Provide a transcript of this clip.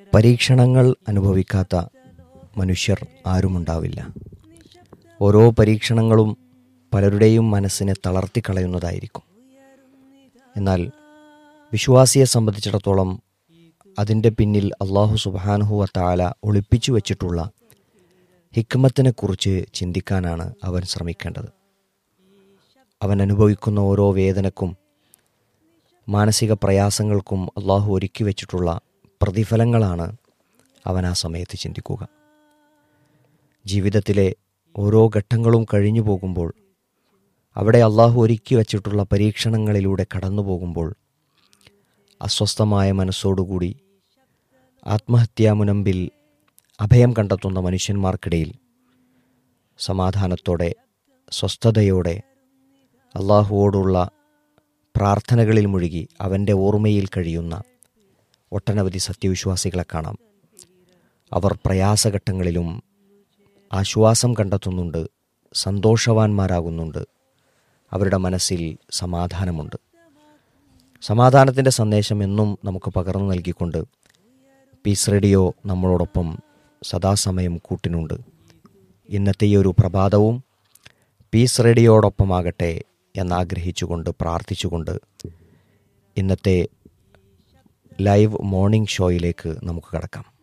പരീക്ഷണങ്ങൾ അനുഭവിക്കാത്ത മനുഷ്യർ ആരുമുണ്ടാവില്ല ഓരോ പരീക്ഷണങ്ങളും പലരുടെയും മനസ്സിനെ തളർത്തിക്കളയുന്നതായിരിക്കും എന്നാൽ വിശ്വാസിയെ സംബന്ധിച്ചിടത്തോളം അതിൻ്റെ പിന്നിൽ അള്ളാഹു സുബാനുഹുവ താല ഒളിപ്പിച്ചു വച്ചിട്ടുള്ള ഹിക്മത്തിനെക്കുറിച്ച് ചിന്തിക്കാനാണ് അവൻ ശ്രമിക്കേണ്ടത് അവൻ അനുഭവിക്കുന്ന ഓരോ വേദനക്കും മാനസിക പ്രയാസങ്ങൾക്കും അള്ളാഹു ഒരുക്കി വച്ചിട്ടുള്ള പ്രതിഫലങ്ങളാണ് അവൻ ആ സമയത്ത് ചിന്തിക്കുക ജീവിതത്തിലെ ഓരോ ഘട്ടങ്ങളും കഴിഞ്ഞു പോകുമ്പോൾ അവിടെ അള്ളാഹു ഒരുക്കി വച്ചിട്ടുള്ള പരീക്ഷണങ്ങളിലൂടെ കടന്നു പോകുമ്പോൾ അസ്വസ്ഥമായ മനസ്സോടുകൂടി ആത്മഹത്യാമുനമ്പിൽ അഭയം കണ്ടെത്തുന്ന മനുഷ്യന്മാർക്കിടയിൽ സമാധാനത്തോടെ സ്വസ്ഥതയോടെ അള്ളാഹുവോടുള്ള പ്രാർത്ഥനകളിൽ മുഴുകി അവൻ്റെ ഓർമ്മയിൽ കഴിയുന്ന ഒട്ടനവധി സത്യവിശ്വാസികളെ കാണാം അവർ പ്രയാസഘട്ടങ്ങളിലും ആശ്വാസം കണ്ടെത്തുന്നുണ്ട് സന്തോഷവാന്മാരാകുന്നുണ്ട് അവരുടെ മനസ്സിൽ സമാധാനമുണ്ട് സമാധാനത്തിൻ്റെ സന്ദേശം എന്നും നമുക്ക് പകർന്നു നൽകിക്കൊണ്ട് പീസ് റേഡിയോ നമ്മളോടൊപ്പം സദാസമയം കൂട്ടിനുണ്ട് ഇന്നത്തെ ഈ ഒരു പ്രഭാതവും പീസ് റേഡിയോടൊപ്പമാകട്ടെ എന്നാഗ്രഹിച്ചുകൊണ്ട് പ്രാർത്ഥിച്ചുകൊണ്ട് ഇന്നത്തെ ലൈവ് മോർണിംഗ് ഷോയിലേക്ക് നമുക്ക് കടക്കാം